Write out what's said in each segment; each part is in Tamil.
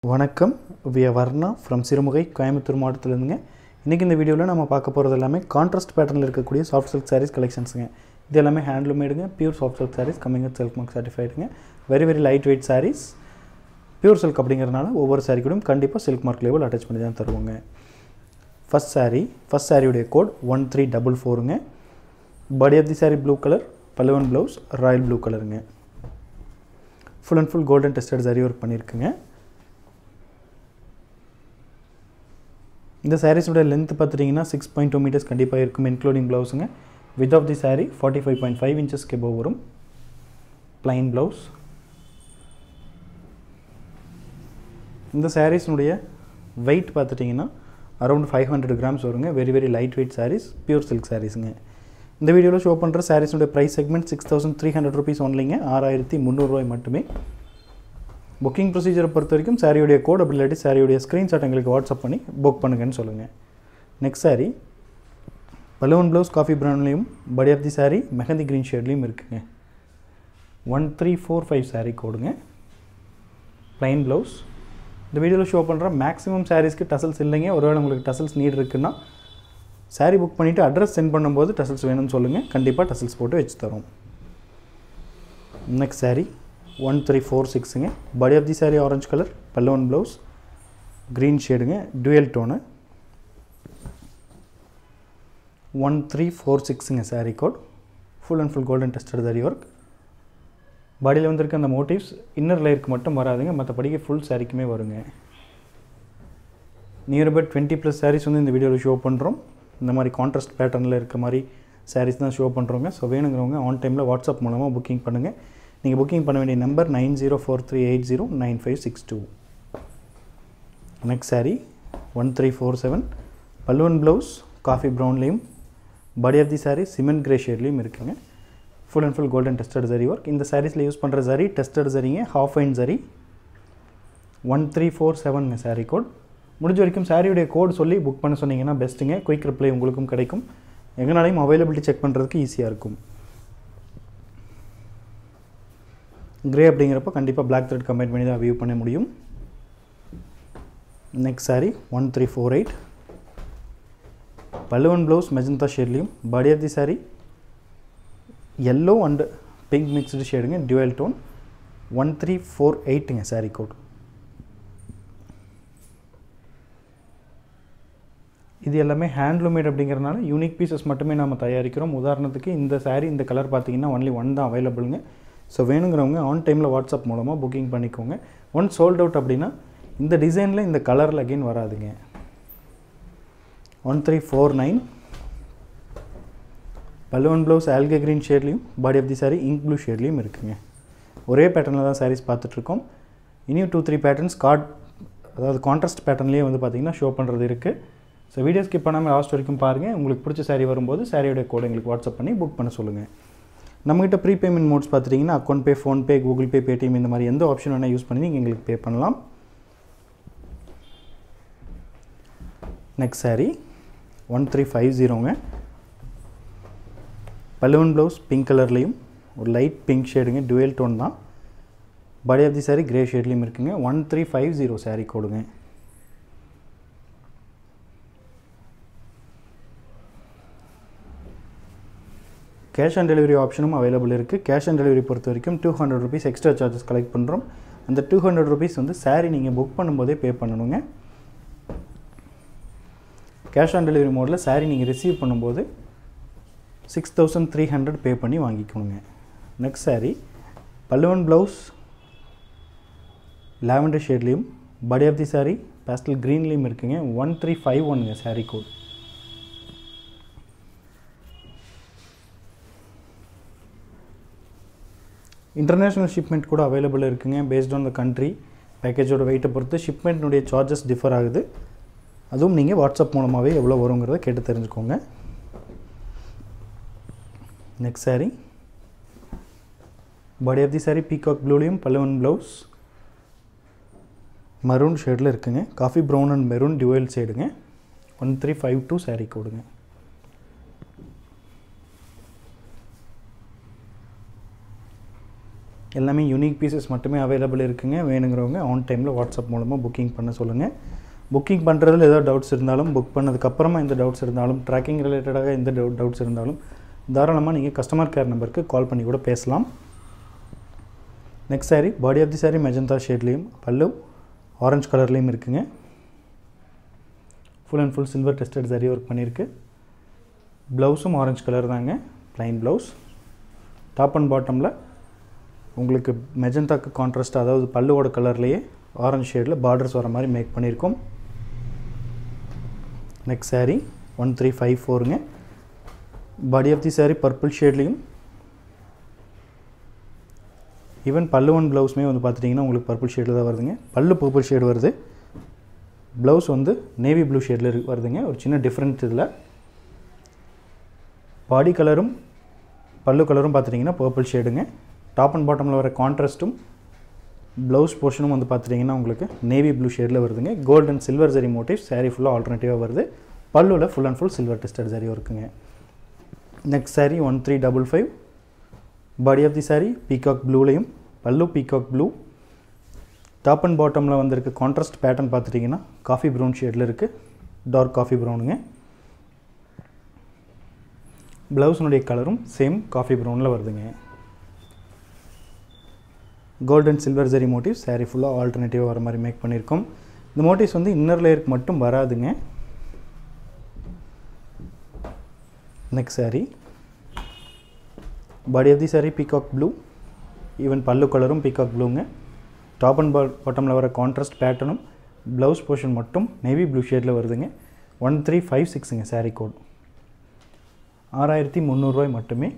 வணக்கம் விய வர்ணா ஃப்ரம் சிறுமுகை கோயம்புத்தூர் மாவட்டத்திலேருந்துங்க இன்றைக்கி இந்த வீடியோவில் நம்ம பார்க்க போகிறது எல்லாமே கான்ட்ராஸ்ட் பேட்டர்னில் இருக்கக்கூடிய சாஃப்ட் சில்க் சாரீஸ் கலெக்ஷன்ஸுங்க இது எல்லாமே ஹேண்ட்லூமேடுங்க pure soft silk saris coming with self mark சர்டிஃபைடுங்க very very light weight saris pure silk அப்படிங்கிறனால ஒவ்வொரு சாரீ கூடயும் கண்டிப்பாக சில்க் மார்க் லேபிள் அட்டாச் பண்ணி தான் தருவோங்க ஃபஸ்ட் சாரீ ஃபஸ்ட் சாரியுடைய கோட் ஒன் த்ரீ டபுள் ஃபோருங்க body of the sari blue colour பல்லுவன் ப்ளவுஸ் ராயல் ப்ளூ கலருங்க full and full golden tested zari work பண்ணியிருக்குங்க இந்த சாரீஸோட லென்த் பார்த்துட்டிங்கன்னா சிக்ஸ் பாயிண்ட் டூ மீட்டர்ஸ் கண்டிப்பாக இருக்கும் இன்க்ளூடிங் ப்ளவுஸுங்க with of the sari forty five point five inches கெபோ வரும் ப்ளைன் ப்ளவுஸ் இந்த சாரீஸினுடைய வெயிட் பார்த்துட்டிங்கன்னா அரௌண்ட் ஃபைவ் ஹண்ட்ரட் கிராம்ஸ் வருங்க very very light weight saris pure silk சாரீஸுங்க இந்த வீடியோவில் ஷோ பண்ணுற சாரீஸுடைய price segment six thousand three hundred rupees ஒன்லிங்க ஆறாயிரத்தி முந்நூறுரூவாய் மட்டுமே புக்கிங் ப்ரொசீஜரை பொறுத்த வரைக்கும் சாரியுடைய கோட் அப்படி இல்லாட்டி சாரியுடைய ஸ்க்ரீன்ஷாட் எங்களுக்கு வாட்ஸ்அப் பண்ணி புக் பண்ணுங்கன்னு சொல்லுங்கள் நெக்ஸ்ட் சாரி பலூன் ப்ளவுஸ் காஃபி ப்ரௌன்லேயும் body of the sari mehndi green ஷேட்லேயும் இருக்குங்க one three four five sari கோடுங்க ப்ளைன் ப்ளவுஸ் இந்த வீடியோவில் ஷோ பண்ணுற மேக்ஸிமம் சாரீஸ்க்கு டசல்ஸ் இல்லைங்க ஒருவேளை உங்களுக்கு டசல்ஸ் நீட் இருக்குன்னா சாரீ புக் பண்ணிவிட்டு அட்ரஸ் சென்ட் பண்ணும்போது டசல்ஸ் வேணும்னு சொல்லுங்கள் கண்டிப்பாக டசல்ஸ் போட்டு வச்சு தரோம் next sari one three four சிக்ஸுங்க body of the sari orange colour பல்லவன் ப்ளவுஸ் க்ரீன் ஷேடுங்க dual tone one three four சிக்ஸுங்க sari code full and full golden tested zari work பாடியில் வந்திருக்க அந்த மோட்டிவ்ஸ் இன்னர் லேயருக்கு மட்டும் வராதுங்க மற்றபடிக்கு ஃபுல் சாரிக்குமே வருங்க near about twenty plus saris வந்து இந்த வீடியோவில் ஷோ பண்ணுறோம் இந்த மாதிரி கான்ட்ராஸ்ட் பேட்டர்னில் இருக்க மாதிரி சாரீஸ் தான் ஷோ பண்ணுறோங்க ஸோ வேணுங்கிறவங்க ஆன் டைமில் வாட்ஸ்அப் மூலமாக புக்கிங் பண்ணுங்கள் நீங்கள் புக்கிங் பண்ண வேண்டிய number nine zero four three eight zero nine five six two next sari one three four seven பல்லுவன் ப்ளவுஸ் காஃபி ப்ரௌன்லேயும் body of the sari cement grey ஷேட்லேயும் இருக்குங்க full and full golden tested zari work இந்த சாரீஸில் யூஸ் பண்ணுற சரி டெஸ்டட் சரிங்க ஹாஃப் ஐன் சரி ஒன் த்ரீ ஃபோர் செவனுங்க சாரீ கோட் முடிஞ்ச வரைக்கும் சாரியுடைய கோட் சொல்லி புக் பண்ண சொன்னீங்கன்னா பெஸ்ட்டுங்க குயிக் ரிப்ளை உங்களுக்கும் கிடைக்கும் எங்கனாலையும் அவைலபிலிட்டி செக் பண்ணுறதுக்கு ஈஸியாக இருக்கும் கிரே அப்படிங்கிறப்ப கண்டிப்பாக பிளாக் த்ரெட் கம்பைன் பண்ணி தான் வியூ பண்ண முடியும் next sari one three four eight பல்லுவன் ப்ளவுஸ் மெஜந்தா ஷேட்லேயும் body of the sari yellow and pink mixed ஷேடுங்க dual tone one three four எயிட்டுங்க சாரீ கோட் இது எல்லாமே ஹேண்ட்லூமேட் அப்படிங்கிறனால யூனிக் பீசஸ் மட்டுமே நம்ம தயாரிக்கிறோம் உதாரணத்துக்கு இந்த சாரீ இந்த கலர் பார்த்தீங்கன்னா ஒன்லி ஒன் தான் அவைலபிளுங்க ஸோ வேணுங்கிறவங்க ஆன் டைமில் வாட்ஸ்அப் மூலமாக புக்கிங் பண்ணிக்கோங்க ஒன் சோல்ட் அவுட் அப்படின்னா இந்த டிசைனில் இந்த கலரில் அகெயின் வராதுங்க ஒன் த்ரீ ஃபோர் நைன் பல்லுவன் ப்ளவுஸ் ஆல்கே க்ரீன் ஷேட்லேயும் body of the sari ink blue ஷேட்லேயும் இருக்குங்க ஒரே பேட்டர்னில் தான் சாரீஸ் பார்த்துட்ருக்கோம் இனியும் டூ த்ரீ பேட்டர்ன்ஸ் கார்ட் அதாவது கான்ட்ராஸ்ட் பேட்டர்ன்லேயே வந்து பார்த்திங்கன்னா ஷோ பண்ணுறது இருக்குது ஸோ வீடியோ ஸ்கிப் பண்ணாமல் லாஸ்ட் வரைக்கும் பாருங்கள் உங்களுக்கு பிடிச்ச சாரீ வரும்போது சாரியோட கோட் எங்களுக்கு வாட்ஸ்அப் பண்ணி புக் பண்ண சொல்லுங்கள் நம்மகிட்ட ப்ரீ பேமெண்ட் மோட்ஸ் பார்த்துட்டிங்கன்னா account pay PhonePe Google Pay Paytm இந்த மாதிரி எந்த ஆப்ஷன் வேணால் யூஸ் பண்ணி நீங்கள் எங்களுக்கு பே பண்ணலாம் next sari one three five ஜீரோங்க பல்லுவன் ப்ளவுஸ் பிங்க் கலர்லேயும் ஒரு லைட் பிங்க் ஷேடுங்க டுவெல் டோன் தான் body of the sari grey ஷேட்லேயும் இருக்குங்க one three five zero sari கோடுங்க கேஷ் ஆன் டெலிவரி ஆப்ஷனும் அவைலபிள் இருக்குது கேஷ் ஆன் டெலிவரி பொறுத்த வரைக்கும் two hundred rupees extra charges collect பண்ணுறோம் அந்த டூ ஹண்ட்ரட் ருபீஸ் வந்து சாரீ நீங்கள் புக் பண்ணும்போதே பே பண்ணணுங்க கேஷ் ஆன் டெலிவரி மோடில் சாரீ நீங்கள் ரிசீவ் பண்ணும்போது six thousand three hundred pay பண்ணி வாங்கிக்கணுங்க நெக்ஸ்ட் சாரீ பல்லுவன் ப்ளவுஸ் லாவெண்டர் ஷேட்லேயும் body of the sari pastel க்ரீன்லேயும் இருக்குங்க ஒன் த்ரீ ஃபைவ் ஒன்னுங்க சாரீ கோட் இன்டர்நேஷ்னல் ஷிப்மெண்ட் கூட அவைலபிள் இருக்குங்க பேஸ்ட் ஆன் த கண்ட்ரி பேக்கேஜோட வெயிட்டை பொறுத்து ஷிப்மெண்ட்னுடைய சார்ஜஸ் டிஃபர் ஆகுது அதுவும் நீங்கள் வாட்ஸ்அப் மூலமாகவே எவ்வளோ வருங்கிறத கேட்டு தெரிஞ்சுக்கோங்க next sari body of the sari peacock ப்ளூலையும் பல்லவன் ப்ளவுஸ் மரூன் ஷேடில் இருக்குங்க coffee brown and maroon dual ஷேடுங்க one three five two sari கோடுங்க எல்லாமே யூனிக் பீசஸ் மட்டுமே அவைலபிள் இருக்குங்க வேணுங்கிறவங்க ஆன் டைமில் வாட்ஸ்அப் மூலமாக புக்கிங் பண்ண சொல்லுங்கள் புக்கிங் பண்ணுறதுல ஏதாவது டவுட்ஸ் இருந்தாலும் புக் பண்ணதுக்கப்புறமா எந்த டவுட்ஸ் இருந்தாலும் ட்ராக்கிங் ரிலேட்டடாக எந்த டவுட் டவுட்ஸ் இருந்தாலும் தாராளமாக நீங்கள் கஸ்டமர் கேர் நம்பருக்கு கால் பண்ணி கூட பேசலாம் next sari body of the sari magenta ஷேட்லேயும் பல்லு ஆரஞ்சு கலர்லேயும் இருக்குங்க full and full silver tested zari work பண்ணியிருக்கு ப்ளவுஸும் ஆரஞ்சு கலர் தாங்க ப்ளைன் ப்ளவுஸ் டாப் அண்ட் பாட்டமில் உங்களுக்கு மெஜந்தாக்கு கான்ட்ராஸ்ட் அதாவது பல்லுவோட கலர்லேயே ஆரஞ்சு ஷேடில் பார்டர்ஸ் வர மாதிரி மேக் பண்ணியிருக்கோம் next sari one three five ஃபோருங்க body of the sari purple ஷேட்லேயும் ஈவன் பல்லு ஒன் ப்ளவுஸுமே வந்து பார்த்துட்டிங்கன்னா உங்களுக்கு பர்பிள் ஷேடில் தான் வருதுங்க பல்லு பர்பிள் ஷேடு வருது ப்ளவுஸ் வந்து நேவி ப்ளூ ஷேடில் வருதுங்க ஒரு சின்ன டிஃப்ரெண்ட் இதில் பாடி கலரும் பல்லு கலரும் பார்த்துட்டிங்கன்னா பர்பிள் ஷேடுங்க டாப் அண்ட் பாட்டமில் வர கான்ட்ராஸ்ட்டும் ப்ளவுஸ் போர்ஷனும் வந்து பார்த்துட்டிங்கன்னா உங்களுக்கு நேவி ப்ளூ ஷேடில் வருதுங்க gold and silver zari motif sari ஃபுல்லாக ஆல்டர்னேட்டிவாக வருது பல்லுவில் full and full silver tested zari இருக்குங்க next sari one three double five body of the sari peacock ப்ளூலையும் pallu peacock blue top and பாட்டமில் வந்திருக்க கான்ட்ராஸ்ட் பேட்டர்ன் பார்த்துட்டிங்கன்னா காஃபி ப்ரௌன் ஷேடில் இருக்குது டார்க் காஃபி ப்ரௌனுங்க ப்ளவுஸினுடைய கலரும் சேம் காஃபி ப்ரௌனில் வருதுங்க golden silver zari motif sari ஃபுல்லாக ஆல்டர்னேட்டிவாக வர மாதிரி மேக் பண்ணியிருக்கோம் இந்த மோட்டிவ்ஸ் வந்து இன்னர் லேயருக்கு மட்டும் வராதுங்க next sari body of the sari peacock blue even pallu கலரும் பீகாக் ப்ளூங்க டாப் அண்ட் பாட்டமில் வர கான்ட்ராஸ்ட் பேட்டர்னும் ப்ளவுஸ் போர்ஷன் மட்டும் நேவி ப்ளூ ஷேடில் வருதுங்க ஒன் த்ரீ ஃபைவ் சிக்ஸுங்க சாரீ கோட் ஆறாயிரத்தி முந்நூறுரூவாய் மட்டுமே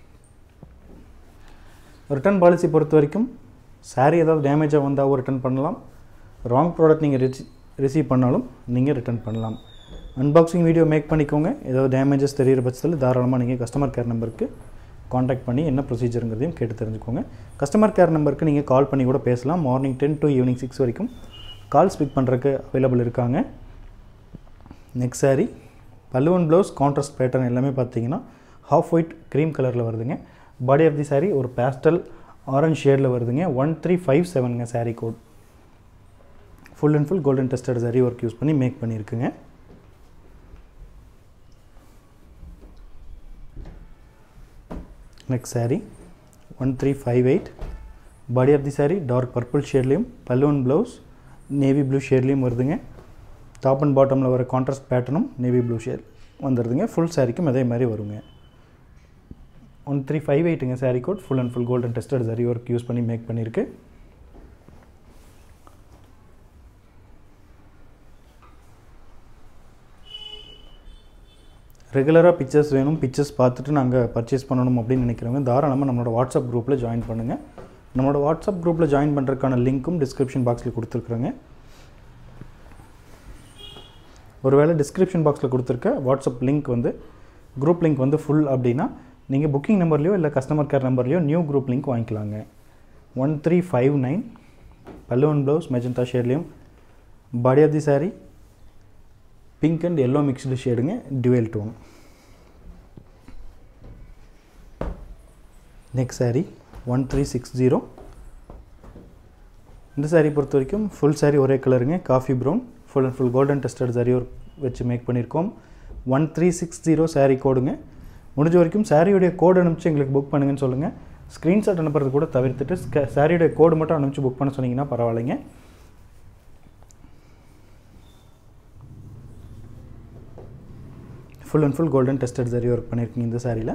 ரிட்டர்ன் பாலிசி பொறுத்த வரைக்கும் சாரீ ஏதாவது டேமேஜாக வந்தாலும் ரிட்டர்ன் பண்ணலாம் ராங் ப்ராடக்ட் நீங்கள் ரிசி ரிசீவ் பண்ணாலும் நீங்கள் ரிட்டர்ன் பண்ணலாம் அன்பாக்சிங் வீடியோ மேக் பண்ணிக்கோங்க ஏதாவது டேமேஜஸ் தெரிகிற பட்சத்தில் தாராளமாக நீங்கள் கஸ்டமர் கேர் நம்பருக்கு காண்டாக்ட் பண்ணி என்ன ப்ரொசீஜருங்கிறதையும் கேட்டு தெரிஞ்சுக்கோங்க கஸ்டமர் கேர் நம்பருக்கு நீங்கள் கால் பண்ணி கூட பேசலாம் morning ten to evening six வரைக்கும் கால் பிக் பண்ணுறதுக்கு அவைலபிள் இருக்காங்க நெக்ஸ்ட் சாரீ பல்லுவன் ப்ளவுஸ் கான்ட்ராஸ்ட் பேட்டர்ன் எல்லாமே பார்த்தீங்கன்னா ஹாஃப் ஒயிட் க்ரீம் கலரில் வருதுங்க பாடி ஆஃப் தி சாரீ ஒரு பேஸ்டல் ஆரஞ்ச் ஷேடில் வருதுங்க ஒன் த்ரீ ஃபைவ் செவனுங்க sari code full and full golden tested zari work use பண்ணி மேக் பண்ணியிருக்குங்க next sari one three five eight body of the sari dark purple ஷேட்லேயும் பல்லுவன் ப்ளவுஸ் நேவி ப்ளூ ஷேட்லேயும் வருதுங்க டாப் அண்ட் பாட்டமில் வர கான்ட்ராஸ்ட் பேட்டர்னும் நேவி ப்ளூ ஷேட் வந்துடுதுங்க ஃபுல் சாரீக்கும் அதே மாதிரி வருங்க ஒன் த்ரீ ஃபைவ் எயிட்டுங்க sari code full and full golden tested zari work use பண்ணி மேக் பண்ணியிருக்கு ரெகுலராக பிக்சர்ஸ் வேணும் பிக்சர்ஸ் பார்த்துட்டு நாங்கள் பர்ச்சேஸ் பண்ணணும் அப்படின்னு நினைக்கிறவங்க தாராளமாக நம்மளோட வாட்ஸ்அப் குரூப்பில் ஜாயின் பண்ணுங்கள் நம்மளோட வாட்ஸ்அப் குரூப்பில் ஜாயின் பண்ணுறதுக்கான லிங்க்கும் டிஸ்கிரிப்ஷன் பாக்ஸில் கொடுத்துருக்குறேங்க ஒருவேளை டிஸ்கிரிப்ஷன் பாக்ஸில் கொடுத்துருக்க வாட்ஸ்அப் லிங்க் வந்து குரூப் லிங்க் வந்து ஃபுல் அப்படின்னா நீங்கள் புக்கிங் நம்பர்லையோ இல்லை கஸ்டமர் கேர் நம்பர்லையோ நியூ குரூப் லிங்க் வாங்கிக்கலாங்க ஒன் த்ரீ ஃபைவ் நைன் பல்லுவன் ப்ளவுஸ் மெஜந்தா ஷேட்லேயும் body of the sari pink and yellow mixed ஷேடுங்க dual tone next sari one three six zero இந்த சாரீ பொறுத்த வரைக்கும் ஃபுல் சாரீ ஒரே கலருங்க coffee brown full and full golden tested zari ஒரு வச்சு மேக் பண்ணியிருக்கோம் one three six zero sari கோடுங்க முடிஞ்ச வரைக்கும் சாரியுடைய கோடு அனுப்பிச்சு எங்களுக்கு புக் பண்ணுங்கன்னு சொல்லுங்கள் ஸ்க்ரீன்ஷாட் அனுப்புறது கூட தவிர்த்துட்டு சாரியுடைய கோடு மட்டும் அனுப்பிச்சு புக் பண்ண சொன்னீங்கன்னா பரவாயில்லைங்க full and full golden tested zari work பண்ணியிருக்கீங்க இந்த சாரியில்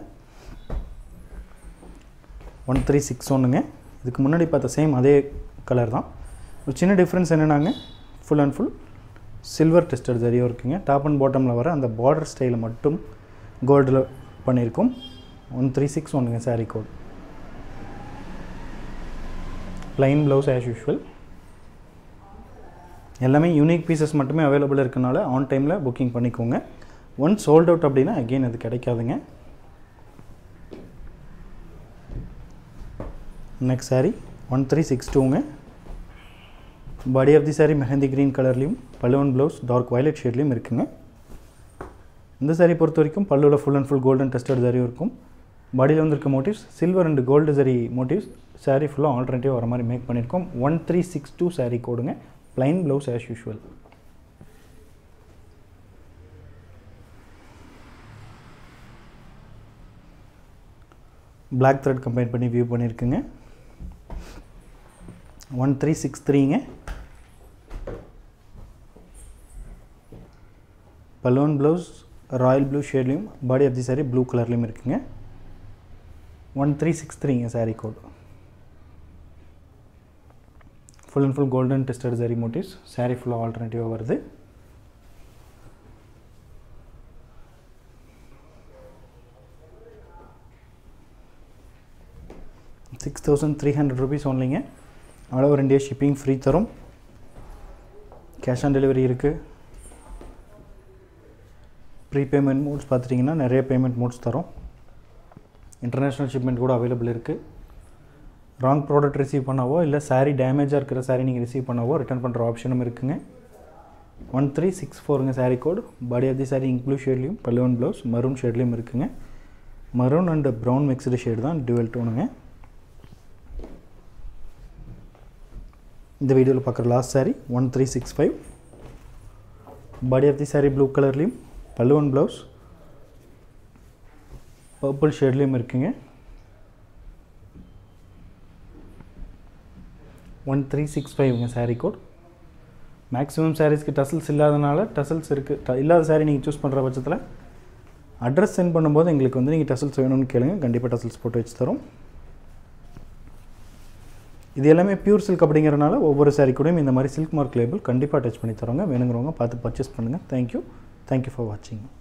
ஒன் த்ரீ சிக்ஸ் ஒன்றுங்க இதுக்கு முன்னாடி பார்த்த சேம் அதே கலர் தான் ஒரு சின்ன டிஃப்ரென்ஸ் என்னென்னாங்க full and full silver tested சரியாக இருக்குங்க டாப் அண்ட் பாட்டமில் வர அந்த பார்டர் ஸ்டைலை மட்டும் கோல்டில் பண்ணியிருக்கோம் ஒன் த்ரீ சிக்ஸ் ஒன்றுங்க sari code plain blouse as usual எல்லாமே யூனிக் பீசஸ் மட்டுமே அவைலபிள் இருக்கனால ஆன் டைமில் புக்கிங் பண்ணிக்கோங்க ஒன் சோல்ட் அவுட் அப்படின்னா அகெயின் அது கிடைக்காதுங்க next sari one three six டூங்க body of the sari mehndi green கலர்லேயும் பல்லுவன் ப்ளவுஸ் டார்க் வயலட் ஷேட்லேயும் இருக்குங்க இந்த சாரீ பொறுத்த வரைக்கும் பல்லுவில் full and full golden tested சாரியும் இருக்கும் பாடியில் வந்திருக்க motifs silver and gold zari motifs saree ஃபுல்லாக ஆல்டர்னேட்டிவ் வர மாதிரி மேக் பண்ணியிருக்கோம் one three six two saree கோடுங்க plain blouse as usual black thread combine பண்ணி வியூ பண்ணியிருக்குங்க ஒன் த்ரீ சிக்ஸ் த்ரீங்க பலூன் ப்ளவுஸ் ராயல் ப்ளூ ஷேட்லேயும் body of the sari blue கலர்லேயும் இருக்குங்க ஒன் த்ரீ சிக்ஸ் த்ரீங்க sari code full and full golden tested sorry motifs sari ஃபுல்லாக ஆல்டர்னேட்டிவாக வருது six thousand three hundred rupees ஒன்லிங்க all over India shipping free தரும் கேஷ் ஆன் டெலிவரி இருக்குது ப்ரீபேமெண்ட் மோட்ஸ் பார்த்துட்டிங்கன்னா நிறைய பேமெண்ட் மோட்ஸ் தரும் இன்டர்நேஷ்னல் ஷிப்மெண்ட் கூட அவைலபிள் இருக்குது ராங் ப்ராடக்ட் ரிசீவ் பண்ணவோ இல்லை சாரீ டேமேஜாக இருக்கிற சாரீ நீங்கள் ரிசீவ் பண்ணவோ ரிட்டர்ன் பண்ணுற ஆப்ஷனும் இருக்குங்க ஒன் த்ரீ சிக்ஸ் ஃபோருங்க sari code body of the sari ink blue ஷேட்லேயும் பல்லுவன் ப்ளவுஸ் மரூன் ஷேட்லேயும் இருக்குங்க maroon and brown mixed shade தான் டுவெல் டோனுங்க இந்த வீடியோவில் பார்க்குற last sari one three six five body of the sari blue கலர்லேயும் பல்லுவன் ப்ளவுஸ் பர்பிள் ஷேட்லேயும் இருக்குங்க ஒன் த்ரீ சிக்ஸ் ஃபைவ்ங்க சாரீ கோட் மேக்ஸிமம் சாரீஸ்க்கு டசல்ஸ் இல்லாதனால டசல்ஸ் இருக்குது இல்லாத சாரீ நீங்கள் சூஸ் பண்ணுற பட்சத்தில் அட்ரஸ் சென்ட் பண்ணும்போது எங்களுக்கு வந்து நீங்கள் டசல்ஸ் வேணும்னு கேளுங்க கண்டிப்பாக டசல்ஸ் போட்டு வச்சு தரோம் இது எல்லாமே பியூர் சில்க் அப்படிங்கிறனால ஒவ்வொரு சாரீ கூடயும் இந்த மாதிரி சில்க் மார்க் லேபிள் கண்டிப்பாக டச் பண்ணி தரோங்க வேணுங்கிறவங்க பார்த்து பர்ச்சேஸ் பண்ணுங்கள் தேங்க்யூ தேங்க்யூ ஃபார் வாட்சிங்